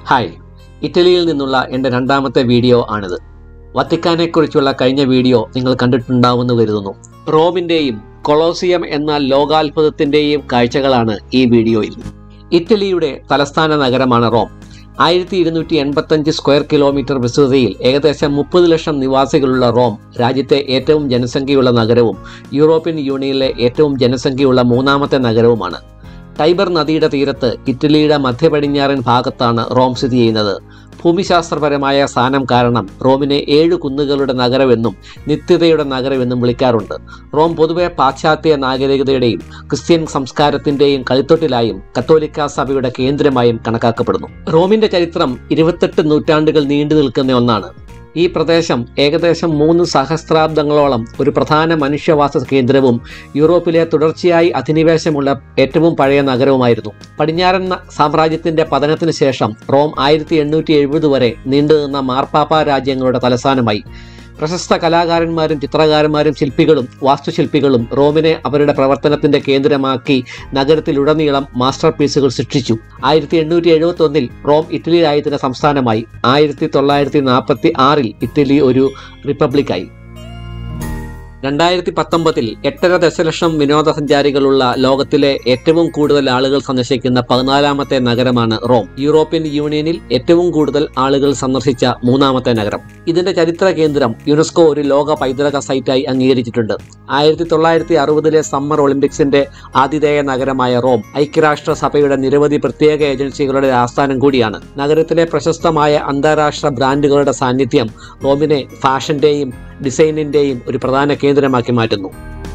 hi ഇറ്റലിയിൽ നിന്നുള്ള എൻ്റെ രണ്ടാമത്തെ വീഡിയോ ആണിത് വത്തിക്കാനെക്കുറിച്ചുള്ള കഴിഞ്ഞ വീഡിയോ നിങ്ങൾ കണ്ടിട്ടുണ്ടാവുമെന്ന് കരുതുന്നു റോമിൻ്റെയും കൊളോസിയം എന്ന ലോകാത്ഭുതത്തിൻ്റെയും കാഴ്ചകളാണ് ഈ വീഡിയോയിൽ ഇറ്റലിയുടെ തലസ്ഥാന നഗരമാണ് റോം ആയിരത്തി ഇരുന്നൂറ്റി എൺപത്തഞ്ച് സ്ക്വയർ കിലോമീറ്റർ വിസ്തൃതിയിൽ ഏകദേശം മുപ്പത് ലക്ഷം നിവാസികളുള്ള റോം രാജ്യത്തെ ഏറ്റവും ജനസംഖ്യയുള്ള നഗരവും യൂറോപ്യൻ യൂണിയനിലെ ഏറ്റവും ജനസംഖ്യയുള്ള മൂന്നാമത്തെ നഗരവുമാണ് ടൈബർ നദിയുടെ തീരത്ത് ഇറ്റലിയുടെ മധ്യപടിഞ്ഞാറൻ ഭാഗത്താണ് റോം സ്ഥിതി ചെയ്യുന്നത് ഭൂമിശാസ്ത്രപരമായ സ്ഥാനം കാരണം റോമിനെ ഏഴ് കുന്നുകളുടെ നഗരമെന്നും നിത്യതയുടെ നഗരമെന്നും വിളിക്കാറുണ്ട് റോം പൊതുവെ പാശ്ചാത്യ നാഗരികതയുടെയും ക്രിസ്ത്യൻ സംസ്കാരത്തിന്റെയും കളിത്തൊട്ടിലായും കത്തോലിക്ക സഭയുടെ കേന്ദ്രമായും കണക്കാക്കപ്പെടുന്നു റോമിന്റെ ചരിത്രം ഇരുപത്തെട്ട് നൂറ്റാണ്ടുകൾ നീണ്ടു നിൽക്കുന്ന ഒന്നാണ് ഈ പ്രദേശം ഏകദേശം മൂന്ന് സഹസ്രാബ്ദങ്ങളോളം ഒരു പ്രധാന മനുഷ്യവാസ കേന്ദ്രവും യൂറോപ്പിലെ തുടർച്ചയായി അധിനിവേശമുള്ള ഏറ്റവും പഴയ നഗരവുമായിരുന്നു പടിഞ്ഞാറൻ ന- സാമ്രാജ്യത്തിന്റെ പതനത്തിന് ശേഷം റോം ആയിരത്തി എണ്ണൂറ്റി എഴുപത് വരെ നീണ്ടുനിന്ന മാർപ്പാപ്പ രാജ്യങ്ങളുടെ തലസ്ഥാനമായി പ്രശസ്ത കലാകാരന്മാരും ചിത്രകാരന്മാരും ശില്പികളും വാസ്തുശില്പികളും റോമിനെ അവരുടെ പ്രവർത്തനത്തിന്റെ കേന്ദ്രമാക്കി നഗരത്തിലുടനീളം മാസ്റ്റർ പീസുകൾ സൃഷ്ടിച്ചു ആയിരത്തി എണ്ണൂറ്റി എഴുപത്തി ഒന്നിൽ റോം ഇറ്റലി രാജ്യത്തിന്റെ സംസ്ഥാനമായി ആയിരത്തി തൊള്ളായിരത്തി നാൽപ്പത്തി ആറിൽ ഇറ്റലി ഒരു റിപ്പബ്ലിക്കായി രണ്ടായിരത്തി പത്തൊമ്പതിൽ എട്ടര ദശലക്ഷം വിനോദസഞ്ചാരികളുള്ള ലോകത്തിലെ ഏറ്റവും കൂടുതൽ ആളുകൾ സന്ദർശിക്കുന്ന പതിനാലാമത്തെ നഗരമാണ് റോം യൂറോപ്യൻ യൂണിയനിൽ ഏറ്റവും കൂടുതൽ ആളുകൾ സന്ദർശിച്ച മൂന്നാമത്തെ നഗരം ഇതിന്റെ ചരിത്ര കേന്ദ്രം യുനെസ്കോ ഒരു ലോക പൈതൃക സൈറ്റായി അംഗീകരിച്ചിട്ടുണ്ട് ആയിരത്തി തൊള്ളായിരത്തി അറുപതിലെ സമ്മർ ഒളിമ്പിക്സിന്റെ ആതിഥേയ നഗരമായ റോം ഐക്യരാഷ്ട്ര സഭയുടെ നിരവധി പ്രത്യേക ഏജൻസികളുടെ ആസ്ഥാനം കൂടിയാണ് നഗരത്തിലെ പ്രശസ്തമായ അന്താരാഷ്ട്ര ബ്രാൻഡുകളുടെ സാന്നിധ്യം റോമിനെ ഫാഷന്റെയും ഡിസൈനിന്റെയും ഒരു പ്രധാന കേന്ദ്രമാക്കി മാറ്റുന്നു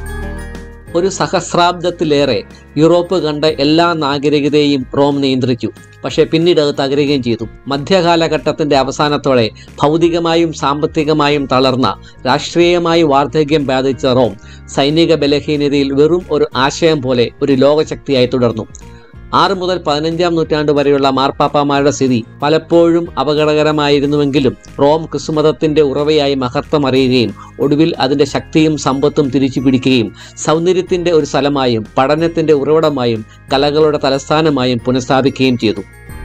ഒരു സഹസ്രാബ്ദത്തിലേറെ യൂറോപ്പ് കണ്ട എല്ലാ നാഗരികതയെയും റോം നിയന്ത്രിച്ചു പക്ഷേ പിന്നീട് അത് തകരുകയും ചെയ്തു മധ്യകാലഘട്ടത്തിന്റെ അവസാനത്തോടെ ഭൗതികമായും സാമ്പത്തികമായും തളർന്ന രാഷ്ട്രീയമായി വാർദ്ധക്യം ബാധിച്ച റോം സൈനിക ബലഹീനതയിൽ വെറും ഒരു ആശയം പോലെ ഒരു ലോകശക്തിയായി തുടർന്നു ആറ് മുതൽ പതിനഞ്ചാം നൂറ്റാണ്ട് വരെയുള്ള മാർപ്പാപ്പമാരുടെ സ്ഥിതി പലപ്പോഴും അപകടകരമായിരുന്നുവെങ്കിലും റോം ക്രിസ്തുമതത്തിന്റെ ഉറവയായി മഹത്വം അറിയുകയും ഒടുവിൽ അതിന്റെ ശക്തിയും സമ്പത്തും തിരിച്ചു പിടിക്കുകയും സൗന്ദര്യത്തിന്റെ ഒരു സ്ഥലമായും പഠനത്തിന്റെ ഉറവിടമായും കലകളുടെ തലസ്ഥാനമായും പുനഃസ്ഥാപിക്കുകയും ചെയ്തു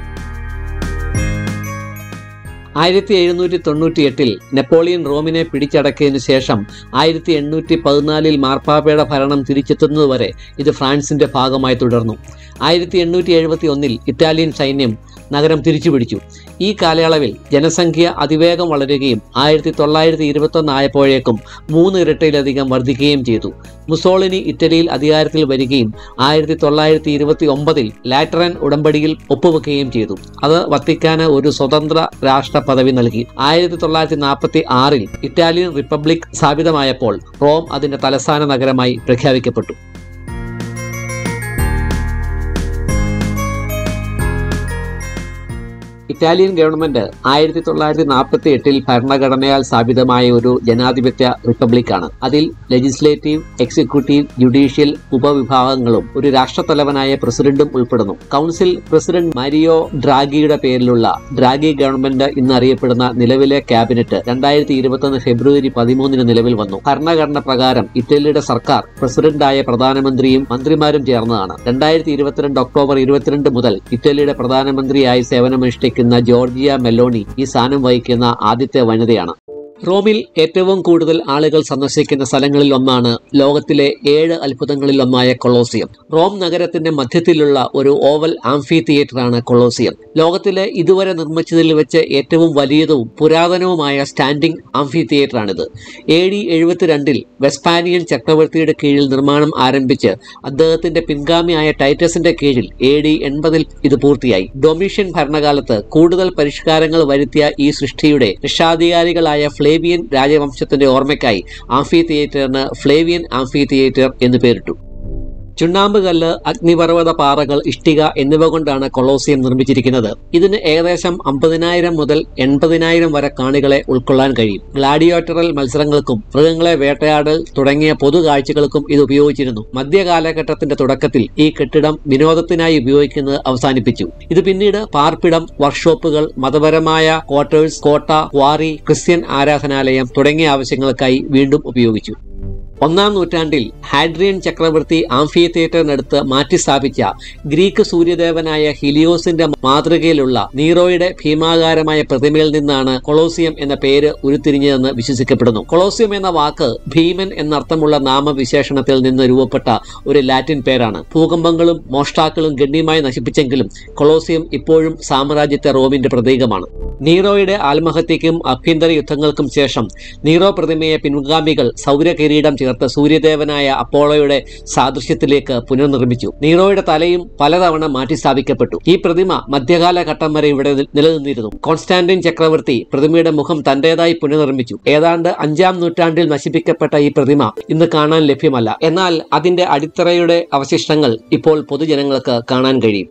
ആയിരത്തി എഴുന്നൂറ്റി തൊണ്ണൂറ്റി എട്ടിൽ നെപ്പോളിയൻ റോമിനെ പിടിച്ചടക്കിയതിനു ശേഷം ആയിരത്തി എണ്ണൂറ്റി പതിനാലിൽ മാർപ്പാപ്പയുടെ ഭരണം തിരിച്ചെത്തുന്നതുവരെ ഇത് ഫ്രാൻസിന്റെ ഭാഗമായി തുടർന്നു ആയിരത്തി എണ്ണൂറ്റി എഴുപത്തി ഒന്നിൽ ഇറ്റാലിയൻ സൈന്യം നഗരം തിരിച്ചുപിടിച്ചു ഈ കാലയളവിൽ ജനസംഖ്യ അതിവേഗം വളരുകയും ആയിരത്തി തൊള്ളായിരത്തി ഇരുപത്തൊന്ന് ആയപ്പോഴേക്കും മൂന്ന് ഇരട്ടിയിലധികം വർദ്ധിക്കുകയും ചെയ്തു മുസോളിനി ഇറ്റലിയിൽ അധികാരത്തിൽ വരികയും ആയിരത്തി തൊള്ളായിരത്തി ഇരുപത്തി ഒമ്പതിൽ ലാറ്ററൻ ഉടമ്പടിയിൽ ഒപ്പുവെക്കുകയും ചെയ്തു അത് വത്തിക്കാന് ഒരു സ്വതന്ത്ര രാഷ്ട്ര പദവി നൽകി ആയിരത്തി തൊള്ളായിരത്തി നാൽപ്പത്തി ആറിൽ ഇറ്റാലിയൻ റിപ്പബ്ലിക് സ്ഥാപിതമായപ്പോൾ റോം അതിന്റെ തലസ്ഥാന നഗരമായി പ്രഖ്യാപിക്കപ്പെട്ടു ഇറ്റാലിയൻ ഗവൺമെന്റ് ആയിരത്തി തൊള്ളായിരത്തി നാൽപ്പത്തി എട്ടിൽ ഭരണഘടനയാൽ സ്ഥാപിതമായ ഒരു ജനാധിപത്യ റിപ്പബ്ലിക്കാണ് അതിൽ ലെജിസ്ലേറ്റീവ് എക്സിക്യൂട്ടീവ് ജുഡീഷ്യൽ ഉപവിഭാഗങ്ങളും ഒരു രാഷ്ട്രത്തലവനായ പ്രസിഡന്റും ഉൾപ്പെടുന്നു കൗൺസിൽ പ്രസിഡന്റ് മാരിയോ ഡ്രാഗിയുടെ പേരിലുള്ള ഡ്രാഗി ഗവൺമെന്റ് ഇന്ന് അറിയപ്പെടുന്ന നിലവിലെ ക്യാബിനറ്റ് രണ്ടായിരത്തി ഇരുപത്തൊന്ന് ഫെബ്രുവരി പതിമൂന്നിന് നിലവിൽ വന്നു ഭരണഘടന പ്രകാരം ഇറ്റലിയുടെ സർക്കാർ പ്രസിഡന്റായ പ്രധാനമന്ത്രിയും മന്ത്രിമാരും ചേർന്നതാണ് രണ്ടായിരത്തി ഇരുപത്തിരണ്ട് ഒക്ടോബർ ഇരുപത്തിരണ്ട് മുതൽ ഇറ്റലിയുടെ പ്രധാനമന്ത്രിയായി സേവനമനുഷ്ഠിക്കുന്ന ജോർജിയ മെലോണി ഈ സ്ഥാനം വഹിക്കുന്ന ആദ്യത്തെ വനിതയാണ് റോമിൽ ഏറ്റവും കൂടുതൽ ആളുകൾ സന്ദർശിക്കുന്ന സ്ഥലങ്ങളിൽ ഒന്നാണ് ലോകത്തിലെ ഏഴ് അത്ഭുതങ്ങളിൽ ഒന്നായ കൊളോസിയം റോം നഗരത്തിന്റെ മധ്യത്തിലുള്ള ഒരു ഓവൽ ആംഫി തിയേറ്ററാണ് കൊളോസിയം ലോകത്തിലെ ഇതുവരെ നിർമ്മിച്ചതിൽ വെച്ച് ഏറ്റവും വലിയതും പുരാതനവുമായ സ്റ്റാൻഡിംഗ് ആംഫി തിയേറ്ററാണിത് എ ഡി എഴുപത്തിരണ്ടിൽ വെസ്പാനിയൻ ചക്രവർത്തിയുടെ കീഴിൽ നിർമ്മാണം ആരംഭിച്ച് അദ്ദേഹത്തിന്റെ പിൻഗാമിയായ ടൈറ്റസിന്റെ കീഴിൽ എ ഡി എൺപതിൽ ഇത് പൂർത്തിയായി ഡൊമീഷ്യൻ ഭരണകാലത്ത് കൂടുതൽ പരിഷ്കാരങ്ങൾ വരുത്തിയ ഈ സൃഷ്ടിയുടെ രക്ഷാധികാരികളായ ഫ്ലേവിയൻ രാജവംശത്തിന്റെ ഓർമ്മയ്ക്കായി ആംഫി തിയേറ്ററിന് ഫ്ലേവിയൻ ആംഫി തിയേറ്റർ എന്ന് പേരിട്ടു ചുണ്ണാമ്പ് കല്ല് അഗ്നിപർവ്വത പാറകൾ ഇഷ്ടിക എന്നിവ കൊണ്ടാണ് കൊളോസിയം നിർമ്മിച്ചിരിക്കുന്നത് ഇതിന് ഏകദേശം അമ്പതിനായിരം മുതൽ എൺപതിനായിരം വരെ കാണികളെ ഉൾക്കൊള്ളാൻ കഴിയും ഗ്ലാഡിയേറ്ററൽ മത്സരങ്ങൾക്കും മൃഗങ്ങളെ വേട്ടയാടൽ തുടങ്ങിയ പൊതു കാഴ്ചകൾക്കും ഇത് ഉപയോഗിച്ചിരുന്നു മധ്യകാലഘട്ടത്തിന്റെ തുടക്കത്തിൽ ഈ കെട്ടിടം വിനോദത്തിനായി ഉപയോഗിക്കുന്നത് അവസാനിപ്പിച്ചു ഇത് പിന്നീട് പാർപ്പിടം വർക്ക്ഷോപ്പുകൾ മതപരമായ ക്വാർട്ടേഴ്സ് കോട്ട ക്വാറി ക്രിസ്ത്യൻ ആരാധനാലയം തുടങ്ങിയ ആവശ്യങ്ങൾക്കായി വീണ്ടും ഉപയോഗിച്ചു ഒന്നാം നൂറ്റാണ്ടിൽ ഹാഡ്രിയൻ ചക്രവർത്തി ആംഫി തിയേറ്ററിനടുത്ത് മാറ്റി സ്ഥാപിച്ച ഗ്രീക്ക് സൂര്യദേവനായ ഹിലിയോസിന്റെ മാതൃകയിലുള്ള നീറോയുടെ ഭീമാകാരമായ പ്രതിമയിൽ നിന്നാണ് കൊളോസിയം എന്ന പേര് ഉരുത്തിരിഞ്ഞതെന്ന് വിശ്വസിക്കപ്പെടുന്നു കൊളോസിയം എന്ന വാക്ക് ഭീമൻ എന്നർത്ഥമുള്ള നാമവിശേഷണത്തിൽ നിന്ന് രൂപപ്പെട്ട ഒരു ലാറ്റിൻ പേരാണ് ഭൂകമ്പങ്ങളും മോഷ്ടാക്കളും ഗണ്യമായി നശിപ്പിച്ചെങ്കിലും കൊളോസിയം ഇപ്പോഴും സാമ്രാജ്യത്തെ റോമിന്റെ പ്രതീകമാണ് നീറോയുടെ ആത്മഹത്യക്കും ആഭ്യന്തര യുദ്ധങ്ങൾക്കും ശേഷം നീറോ പ്രതിമയെ പിൻഗാമികൾ സൗരകിരീടം ചേർത്ത് സൂര്യദേവനായ അപ്പോളോയുടെ സാദൃശ്യത്തിലേക്ക് പുനർനിർമ്മിച്ചു നീറോയുടെ തലയും പലതവണ മാറ്റി സ്ഥാപിക്കപ്പെട്ടു ഈ പ്രതിമ മധ്യകാല ഘട്ടം വരെ ഇവിടെ നിൽ- നിലനിന്നിരുന്നു കോൺസ്റ്റാന്റിൻ ചക്രവർത്തി പ്രതിമയുടെ മുഖം തന്റേതായി പുനർനിർമ്മിച്ചു ഏതാണ്ട് അഞ്ചാം നൂറ്റാണ്ടിൽ നശിപ്പിക്കപ്പെട്ട ഈ പ്രതിമ ഇന്ന് കാണാൻ ലഭ്യമല്ല എന്നാൽ അതിന്റെ അടിത്തറയുടെ അവശിഷ്ടങ്ങൾ ഇപ്പോൾ പൊതുജനങ്ങൾക്ക് കാണാൻ കഴിയും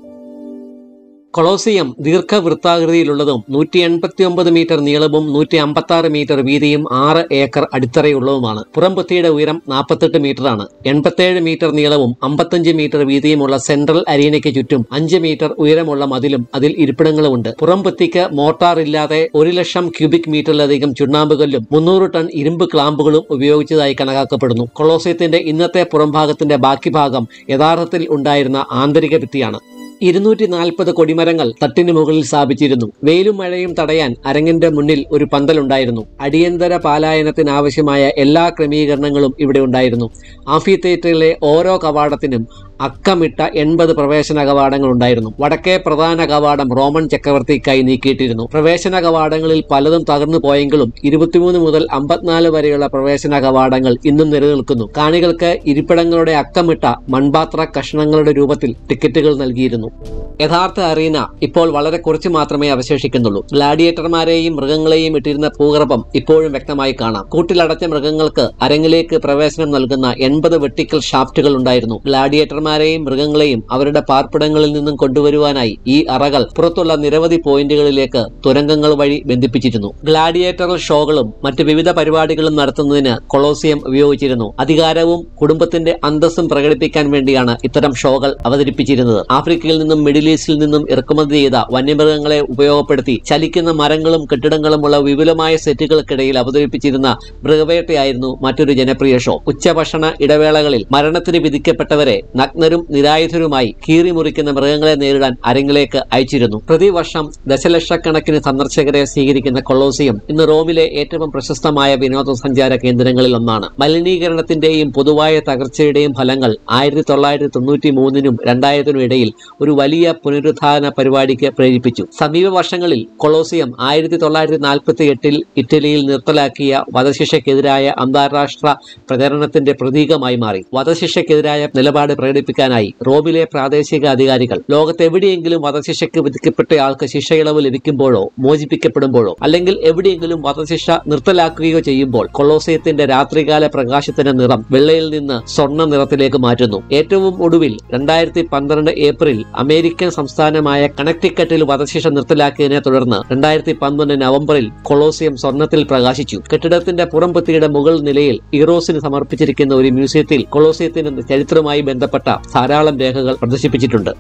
കൊളോസിയം ദീർഘവൃത്താകൃതിയിലുള്ളതും നൂറ്റി എൺപത്തി ഒമ്പത് മീറ്റർ നീളവും നൂറ്റി അമ്പത്തി ആറ് മീറ്റർ വീതിയും ആറ് ഏക്കർ അടിത്തറയുള്ളതുമാണ് പുറംപുത്തിയുടെ ഉയരം നാൽപ്പത്തെട്ട് മീറ്ററാണ് എൺപത്തേഴ് മീറ്റർ നീളവും അമ്പത്തഞ്ച് മീറ്റർ വീതിയുമുള്ള സെൻട്രൽ അരീനയ്ക്ക് ചുറ്റും അഞ്ച് മീറ്റർ ഉയരമുള്ള മതിലും അതിൽ ഇരിപ്പിടങ്ങളുമുണ്ട് പുറംപുത്തിക്ക് മോട്ടാർ ഇല്ലാതെ ഒരു ലക്ഷം ക്യൂബിക് മീറ്ററിലധികം ചുണ്ണാമ്പുകല്ലും മുന്നൂറ് ടൺ ഇരുമ്പ് ക്ലാമ്പുകളും ഉപയോഗിച്ചതായി കണക്കാക്കപ്പെടുന്നു കൊളോസിയത്തിന്റെ ഇന്നത്തെ പുറംഭാഗത്തിന്റെ ബാക്കി ഭാഗം യഥാർത്ഥത്തിൽ ഉണ്ടായിരുന്ന ആന്തരിക ഭിത്തിയാണ് ഇരുന്നൂറ്റി നാൽപ്പത് കൊടിമരങ്ങൾ തട്ടിന് മുകളിൽ സ്ഥാപിച്ചിരുന്നു വെയിലും മഴയും തടയാൻ അരങ്ങിന്റെ മുന്നിൽ ഒരു പന്തലുണ്ടായിരുന്നു അടിയന്തര പാലായനത്തിനാവശ്യമായ എല്ലാ ക്രമീകരണങ്ങളും ഇവിടെ ഉണ്ടായിരുന്നു ആംഫി തിയേറ്ററിലെ ഓരോ കവാടത്തിനും അക്കമിട്ട എൺപത് പ്രവേശന കവാടങ്ങൾ ഉണ്ടായിരുന്നു വടക്കേ പ്രധാന കവാടം റോമൻ ചക്രവർത്തിക്കായി നീക്കിയിട്ടിരുന്നു പ്രവേശന കവാടങ്ങളിൽ പലതും തകർന്നു പോയെങ്കിലും ഇരുപത്തിമൂന്ന് മുതൽ അമ്പത്തിനാല് വരെയുള്ള പ്രവേശന കവാടങ്ങൾ ഇന്നും നിലനിൽക്കുന്നു കാണികൾക്ക് ഇരിപ്പിടങ്ങളുടെ അക്കമിട്ട മൺപാത്ര കഷണങ്ങളുടെ രൂപത്തിൽ ടിക്കറ്റുകൾ നൽകിയിരുന്നു യഥാർത്ഥ അറീന ഇപ്പോൾ വളരെ കുറച്ച് മാത്രമേ അവശേഷിക്കുന്നുള്ളൂ ഗ്ലാഡിയേറ്റർമാരെയും മൃഗങ്ങളെയും ഇട്ടിരുന്ന ഭൂഗർഭം ഇപ്പോഴും വ്യക്തമായി കാണാം കൂട്ടിലടച്ച മൃഗങ്ങൾക്ക് അരങ്ങിലേക്ക് പ്രവേശനം നൽകുന്ന എൺപത് വെട്ടിക്കൽ ഷാഫ്റ്റുകൾ ഉണ്ടായിരുന്നു ഗ്ലാഡിയേറ്റർമാരെയും മൃഗങ്ങളെയും അവരുടെ പാർപ്പിടങ്ങളിൽ നിന്നും കൊണ്ടുവരുവാനായി ഈ അറകൾ പുറത്തുള്ള നിരവധി പോയിന്റുകളിലേക്ക് തുരങ്കങ്ങൾ വഴി ബന്ധിപ്പിച്ചിരുന്നു ഗ്ലാഡിയേറ്ററൽ ഷോകളും മറ്റ് വിവിധ പരിപാടികളും നടത്തുന്നതിന് കൊളോസിയം ഉപയോഗിച്ചിരുന്നു അധികാരവും കുടുംബത്തിന്റെ അന്തസ്സും പ്രകടിപ്പിക്കാൻ വേണ്ടിയാണ് ഇത്തരം ഷോകൾ അവതരിപ്പിച്ചിരുന്നത് ആഫ്രിക്കയിൽ നിന്നും മിഡിൽ ഈസ്റ്റിൽ നിന്നും ഇറക്കുമതി ചെയ്ത വന്യമൃഗങ്ങളെ ഉപയോഗപ്പെടുത്തി ചലിക്കുന്ന മരങ്ങളും കെട്ടിടങ്ങളുമുള്ള വിപുലമായ സെറ്റുകൾക്കിടയിൽ അവതരിപ്പിച്ചിരുന്ന മൃഗവേട്ടയായിരുന്നു മറ്റൊരു ജനപ്രിയ ഷോ ഉച്ചഭക്ഷണ ഇടവേളകളിൽ മരണത്തിന് വിധിക്കപ്പെട്ടവരെ നഗ്നരും നിരായുധരുമായി കീറി മുറിക്കുന്ന മൃഗങ്ങളെ നേരിടാൻ അരങ്ങിലേക്ക് അയച്ചിരുന്നു പ്രതിവർഷം ദശലക്ഷക്കണക്കിന് സന്ദർശകരെ സ്വീകരിക്കുന്ന കൊളോസിയം ഇന്ന് റോമിലെ ഏറ്റവും പ്രശസ്തമായ വിനോദസഞ്ചാര കേന്ദ്രങ്ങളിൽ ഒന്നാണ് മലിനീകരണത്തിന്റെയും പൊതുവായ തകർച്ചയുടെയും ഫലങ്ങൾ ആയിരത്തി തൊള്ളായിരത്തി തൊണ്ണൂറ്റി മൂന്നിനും രണ്ടായിരത്തിനും ഇടയിൽ ഒരു വലിയ പുനരുദ്ധാരണ പരിപാടിക്ക് പ്രേരിപ്പിച്ചു സമീപ വർഷങ്ങളിൽ കൊളോസിയം ആയിരത്തി തൊള്ളായിരത്തി നാൽപ്പത്തി എട്ടിൽ ഇറ്റലിയിൽ നിർത്തലാക്കിയ വധശിക്ഷയ്ക്കെതിരായ അന്താരാഷ്ട്ര പ്രചരണത്തിന്റെ പ്രതീകമായി മാറി വധശിക്ഷയ്ക്കെതിരായ നിലപാട് പ്രകടിപ്പിക്കാനായി റോമിലെ പ്രാദേശിക അധികാരികൾ ലോകത്തെവിടെയെങ്കിലും വധശിക്ഷയ്ക്ക് വിധിക്കപ്പെട്ടയാൾക്ക് ശിക്ഷയിളവ് ലഭിക്കുമ്പോഴോ മോചിപ്പിക്കപ്പെടുമ്പോഴോ അല്ലെങ്കിൽ എവിടെയെങ്കിലും വധശിക്ഷ നിർത്തലാക്കുകയോ ചെയ്യുമ്പോൾ കൊളോസിയത്തിന്റെ രാത്രികാല പ്രകാശത്തിന്റെ നിറം വെള്ളയിൽ നിന്ന് സ്വർണ്ണ നിറത്തിലേക്ക് മാറ്റുന്നു ഏറ്റവും ഒടുവിൽ രണ്ടായിരത്തി പന്ത്രണ്ട് ഏപ്രിൽ അമേരിക്കൻ സംസ്ഥാനമായ കണക്ടിക്കറ്റിൽ വധശിക്ഷ നിർത്തലാക്കിയതിനെ തുടർന്ന് രണ്ടായിരത്തി പന്ത്രണ്ട് നവംബറിൽ കൊളോസിയം സ്വർണ്ണത്തിൽ പ്രകാശിച്ചു കെട്ടിടത്തിന്റെ പുറംപത്തിയുടെ മുകൾ നിലയിൽ ഇറോസിന് സമർപ്പിച്ചിരിക്കുന്ന ഒരു മ്യൂസിയത്തിൽ കൊളോസിയത്തിന്റെ ചരിത്രവുമായി ബന്ധപ്പെട്ട ധാരാളം രേഖകൾ പ്രദർശിപ്പിച്ചിട്ടുണ്ട്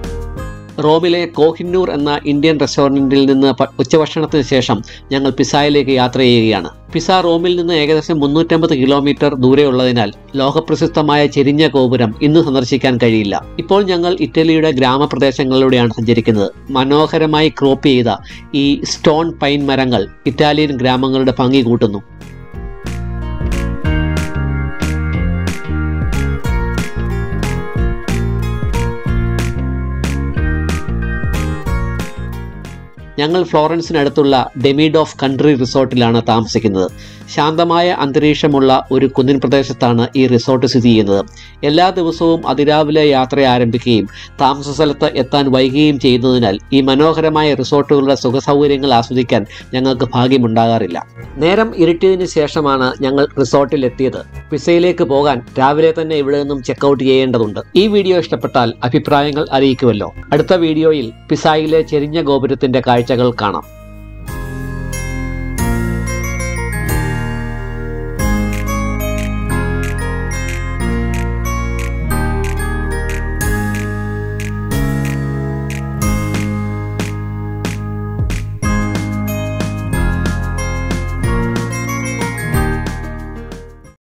റോമിലെ കോഹിന്നൂർ എന്ന ഇന്ത്യൻ റെസ്റ്റോറൻറ്റിൽ നിന്ന് പ- ഉച്ചഭക്ഷണത്തിന് ശേഷം ഞങ്ങൾ പിസായിലേക്ക് യാത്ര ചെയ്യുകയാണ് പിസ റോമിൽ നിന്ന് ഏകദേശം മുന്നൂറ്റമ്പത് കിലോമീറ്റർ ദൂരെയുള്ളതിനാൽ ലോകപ്രസിദ്ധമായ ചെരിഞ്ഞ ഗോപുരം ഇന്ന് സന്ദർശിക്കാൻ കഴിയില്ല ഇപ്പോൾ ഞങ്ങൾ ഇറ്റലിയുടെ ഗ്രാമപ്രദേശങ്ങളിലൂടെയാണ് സഞ്ചരിക്കുന്നത് മനോഹരമായി ക്രോപ്പ് ചെയ്ത ഈ സ്റ്റോൺ പൈൻ മരങ്ങൾ ഇറ്റാലിയൻ ഗ്രാമങ്ങളുടെ ഭംഗി കൂട്ടുന്നു ഞങ്ങൾ ഫ്ലോറൻസിനടുത്തുള്ള ഡെമിഡോഫ് കൺട്രി റിസോർട്ടിലാണ് താമസിക്കുന്നത് ശാന്തമായ അന്തരീക്ഷമുള്ള ഒരു കുന്നിൻ പ്രദേശത്താണ് ഈ റിസോർട്ട് സ്ഥിതി ചെയ്യുന്നത് എല്ലാ ദിവസവും അതിരാവിലെ യാത്ര ആരംഭിക്കുകയും താമസ സ്ഥലത്ത് എത്താൻ വൈകുകയും ചെയ്യുന്നതിനാൽ ഈ മനോഹരമായ റിസോർട്ടുകളുടെ സുഖസൗകര്യങ്ങൾ ആസ്വദിക്കാൻ ഞങ്ങൾക്ക് ഭാഗ്യമുണ്ടാകാറില്ല നേരം ഇരുട്ടിയതിനു ശേഷമാണ് ഞങ്ങൾ റിസോർട്ടിൽ എത്തിയത് പിസയിലേക്ക് പോകാൻ രാവിലെ തന്നെ ഇവിടെ നിന്നും ചെക്കൗട്ട് ചെയ്യേണ്ടതുണ്ട് ഈ വീഡിയോ ഇഷ്ടപ്പെട്ടാൽ അഭിപ്രായങ്ങൾ അറിയിക്കുമല്ലോ അടുത്ത വീഡിയോയിൽ പിസായിലെ ചെരിഞ്ഞ ഗോപുരത്തിന്റെ കാഴ്ചകൾ കാണാം